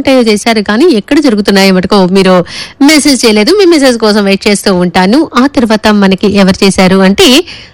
ఉంటాయో చేశారు కానీ ఎక్కడ జరుగుతున్నాయో మటుకు మీరు మెసేజ్ చేయలేదు మీ మెసేజ్ కోసం వెయిట్ చేస్తూ ఉంటాను ఆ తర్వాత మనకి ఎవరు చేశారు అంటే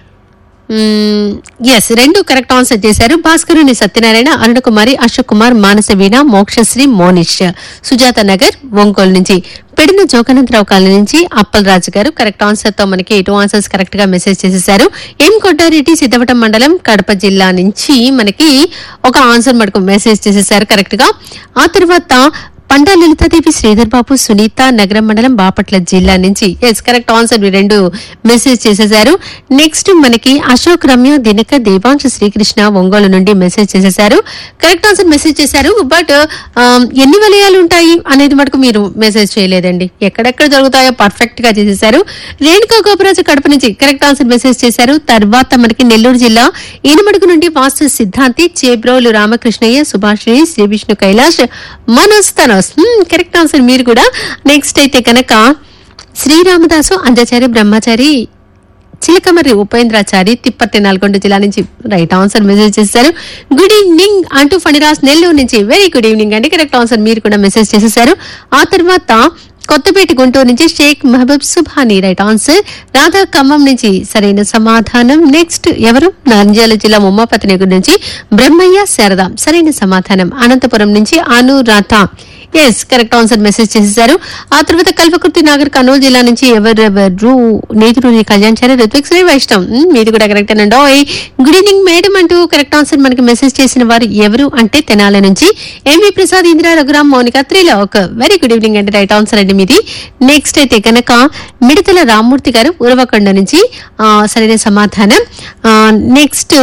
ఎస్ రెండు కరెక్ట్ ఆన్సర్ చేశారు భాస్కరుని సత్యనారాయణ అరుణకుమారి అశోక్ కుమార్ మానస వీణ మోక్షశ్రీ మోనిష్ సుజాత నగర్ ఒంగోలు నుంచి పెడిన జోగనంతరావు కాలనీ నుంచి అప్పల్ రాజు గారు కరెక్ట్ ఆన్సర్ తో మనకి టూ ఆన్సర్స్ కరెక్ట్ గా మెసేజ్ చేసేసారు ఎం కొట్టారెడ్డి సిద్ధవటం మండలం కడప జిల్లా నుంచి మనకి ఒక ఆన్సర్ మనకు మెసేజ్ చేసేసారు కరెక్ట్ గా ఆ తర్వాత పండా లలితాదేవి శ్రీధర్ బాబు సునీత నగరం మండలం బాపట్ల జిల్లా నుంచి ఎస్ కరెక్ట్ ఆన్సర్ మీరు రెండు మెసేజ్ చేసేసారు నెక్స్ట్ మనకి అశోక్ రమ్య దినక దేవాంశ శ్రీకృష్ణ ఒంగోలు నుండి మెసేజ్ చేసేసారు కరెక్ట్ ఆన్సర్ మెసేజ్ చేశారు బట్ ఎన్ని వలయాలు ఉంటాయి అనేది మటుకు మీరు మెసేజ్ చేయలేదండి ఎక్కడెక్కడ జరుగుతాయో పర్ఫెక్ట్ గా చేసేసారు రేణుకా గోపరాజు కడప నుంచి కరెక్ట్ ఆన్సర్ మెసేజ్ చేశారు తర్వాత మనకి నెల్లూరు జిల్లా ఈనమడుగు నుండి వాస్తు సిద్ధాంతి Chebrolu Ramakrishnaiah Subhashini Shri Vishnu Kailash Manoj Thanos correct answer మీరు కూడా నెక్స్ట్ అయితే కనుక శ్రీరామదాసు అంజాచారి బ్రహ్మచారి చిలకమర్రి ఉపేంద్రాచారి తిప్పర్తి నల్గొండ జిల్లా నుంచి రైట్ ఆన్సర్ మెసేజ్ చేశారు గుడ్ ఈవినింగ్ అంటూ ఫణిరాజ్ నెల్లూరు నుంచి వెరీ గుడ్ ఈవినింగ్ అండి కరెక్ట్ ఆన్సర్ మీరు కూడా మెసేజ్ చేసేసారు ఆ తర్వాత కొత్తపేట గుంటూరు నుంచి షేక్ మహబూబ్ సుభాని రైట్ ఆన్సర్ రాధా ఖమ్మం నుంచి సరైన సమాధానం నెక్స్ట్ ఎవరు నంద్యాల జిల్లా ముమ్మాపతినగర్ నుంచి బ్రహ్మయ్య శారద సరైన సమాధానం అనంతపురం నుంచి Anuradha yes correct answer message చేసేసారు ఆ తర్వాత కల్పకుర్తి నాగర్ కర్నూలు జిల్లా నుంచి ఎవరెవరు నేదురూరి కళ్యాణ్ చారి ఋత్విక్ శ్రీ వైష్ణవ్ మ్, మీది కూడా కరెక్ట్ అండి ఓయ్ గుడ్ ఈవినింగ్ మేడం అంటూ కరెక్ట్ ఆన్సర్ మనకి మెసేజ్ చేసిన వారు ఎవరు అంటే తెనాల నుంచి M V Prasad Indira Raghuram Mounika Trilok very good evening అండి రైట్ ఆన్సర్ అండి మీది నెక్స్ట్ అయితే కనుక మిడతల రామ్మూర్తి గారు ఉరవకొండ నుంచి ఆ, సరైన సమాధానం నెక్స్ట్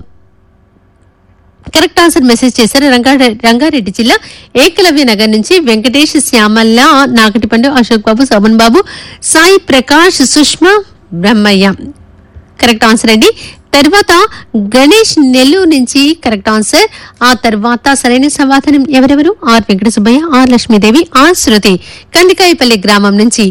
కరెక్ట్ ఆన్సర్ మెసేజ్ చేశారు రంగారె- రంగారెడ్డి జిల్లా ఏకలవ్య నగర్ నుంచి వెంకటేష్ శ్యామల్ల నాగటిపండు అశోక్ బాబు శోభన్ బాబు సాయి ప్రకాష్ సుష్మా బ్రహ్మయ్య కరెక్ట్ ఆన్సర్ అండి తర్వాత గణేష్ నెల్లూరు నుంచి కరెక్ట్ ఆన్సర్ ఆ తర్వాత సరైన సమాధానం ఎవరెవరు R Venkata Subbaiah R Lakshmidevi R Shruti Kandikayapalli గ్రామం నుంచి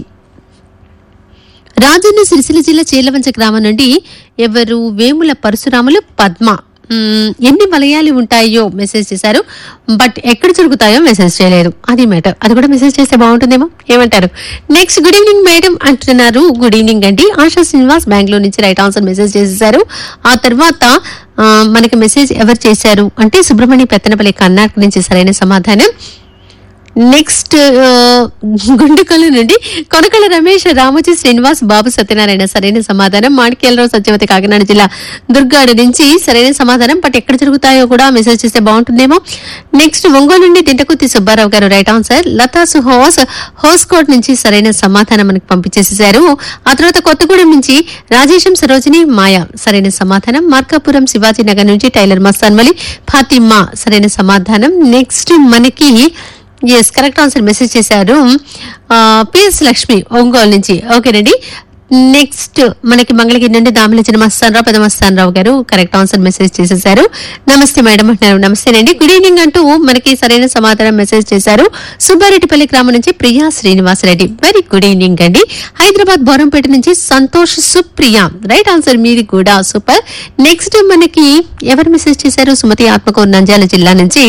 రాజన్న సిరిసిల్ల జిల్లా చీలవంచ గ్రామం నుండి ఎవరు వేముల పరశురాములు పద్మ మ్మ్, ఎన్ని వలయాలు ఉంటాయో మెసేజ్ చేశారు బట్ ఎక్కడ జరుగుతాయో మెసేజ్ చేయలేదు అది మ్యాటర్ అది కూడా మెసేజ్ చేస్తే బాగుంటుందేమో ఏమంటారు నెక్స్ట్ గుడ్ ఈవినింగ్ మేడం అంటున్నారు గుడ్ ఈవినింగ్ అండి ఆశా శ్రీనివాస్ బెంగళూరు నుంచి రైట్ ఆన్సర్ మెసేజ్ చేసేసారు ఆ తర్వాత ఆ, మనకి మెసేజ్ ఎవరు చేశారు అంటే సుబ్రహ్మణ్య పెత్తనపల్లి కర్ణాటక నుంచి సరైన సమాధానం నెక్స్ట్ ఆ, గుండుకల్లు నుండి కొనకళ్ళ రమేష్ రామోజీ శ్రీనివాస్ బాబు సత్యనారాయణ సరైన సమాధానం మాణిక్యాలరావు సత్యవతి కాకినాడ జిల్లా దుర్గాడు నుంచి సరైన సమాధానం బట్ ఎక్కడ జరుగుతాయో కూడా మెసేజ్ చేస్తే బాగుంటుందేమో నెక్స్ట్ ఒంగోలు నుండి తింటకుత్తి సుబ్బారావు గారు రైట్ ఆన్సర్ లతా సుహోస్ హోస్కోట్ నుంచి సరైన సమాధానం మనకి పంపించేసేసారు ఆ తర్వాత కొత్తగూడెం నుంచి రాజేశం సరోజిని మాయ సరైన సమాధానం మార్కాపురం శివాజీ నగర్ నుంచి టైలర్ మస్తాన్వలి ఫాతిమా సరైన సమాధానం నెక్స్ట్ మనకి ఎస్ కరెక్ట్ ఆన్సర్ మెసేజ్ చేశారు పిఎస్ లక్ష్మి ఒంగోలు నుంచి ఓకేనండి నెక్స్ట్ మనకి మంగళగిరి నుండి దామిల చిన్న మస్తానరావు పెద్ద మస్తానరావు గారు కరెక్ట్ ఆన్సర్ మెసేజ్ చేసేసారు నమస్తే మేడం అంటున్నారు నమస్తేనండి గుడ్ ఈవినింగ్ అంటూ మనకి సరైన సమాధానం మెసేజ్ చేశారు సుబ్బారెడ్డిపల్లి గ్రామం నుంచి Priya Srinivasareddy very good evening అండి హైదరాబాద్ బోరంపేట నుంచి సంతోష్ సుప్రియ రైట్ ఆన్సర్ మీది కూడా సూపర్ నెక్స్ట్ మనకి ఎవరు మెసేజ్ చేశారు సుమతి ఆత్మకూరు నంద్యాల జిల్లా నుంచి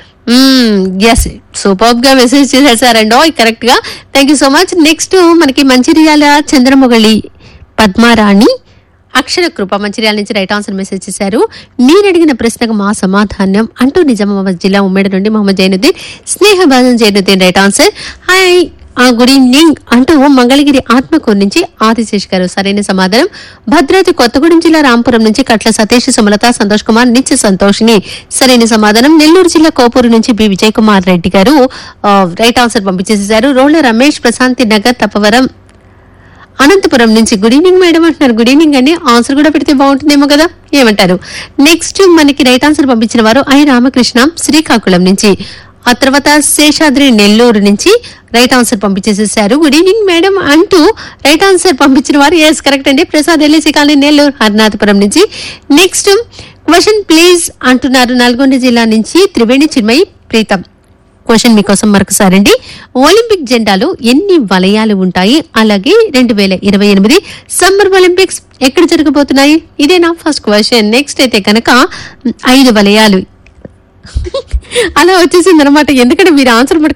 ఎస్ సూపర్ గా మెసేజ్ చేసేసారండో కరెక్ట్ గా thank you so much next మనకి మంచిర్యాల చంద్రమొగళి పద్మారాణి అక్షర కృప మంచిర్యాల నుంచి రైట్ ఆన్సర్ మెసేజ్ చేశారు మీరు అడిగిన ప్రశ్నకు మా సమాధానం అంటూ నిజామాబాద్ జిల్లా ఉమ్మడి నుండి మొహమ్మద్ జైనుద్దీన్ స్నేహబాదం జైనుద్దీన్ రైట్ ఆన్సర్ హాయ్ ఆ గుడ్ ఈవినింగ్ అంటూ మంగళగిరి ఆత్మకూరు నుంచి ఆదిశేష్ గారు సరైన సమాధానం భద్రాద్రి కొత్తగూడెం జిల్లా రాంపురం నుంచి కట్ల సతీష్ సుమలత సంతోష్ కుమార్ నిత్య సంతోషిని సరైన సమాధానం నెల్లూరు జిల్లా కోపూరు నుంచి బి విజయ్ కుమార్ రెడ్డి గారు ఆ, రైట్ ఆన్సర్ పంపించేసేసారు రోళ్ల రమేష్ ప్రశాంతి నగర్ తపవరం అనంతపురం నుంచి గుడ్ ఈవినింగ్ మేడం అంటున్నారు గుడ్ ఈవినింగ్ అండి ఆన్సర్ కూడా పెడితే బాగుంటుందేమో కదా ఏమంటారు నెక్స్ట్ మనకి రైట్ ఆన్సర్ పంపించిన వారు ఐ రామకృష్ణ శ్రీకాకుళం నుంచి ఆ తర్వాత శేషాద్రి నెల్లూరు నుంచి రైట్ ఆన్సర్ పంపించేసేసారు గుడ్ ఈవినింగ్ మేడం అంటూ రైట్ ఆన్సర్ పంపించిన వారు ఎస్ కరెక్ట్ అండి ప్రసాద్ ఎల్ఐసి కాలనీ నెల్లూరు హర్నాథపురం నుంచి నెక్స్ట్ క్వశ్చన్ ప్లీజ్ అంటున్నారు నల్గొండ జిల్లా నుంచి త్రివేణి చిన్మయి ప్రీతం క్వశ్చన్ మీకోసం మరొకసారి అండి ఒలింపిక్ జెండాలో ఎన్ని వలయాలు ఉంటాయి అలాగే రెండు వేల ఇరవై ఎనిమిది సమ్మర్ ఒలింపిక్స్ ఎక్కడ జరగబోతున్నాయి ఇదే నా ఫస్ట్ క్వశ్చన్ నెక్స్ట్ అయితే కనుక ఐదు వలయాలు అలా వచ్చేసింది అనమాట ఎందుకంటే మీరు ఆన్సర్ మటుకు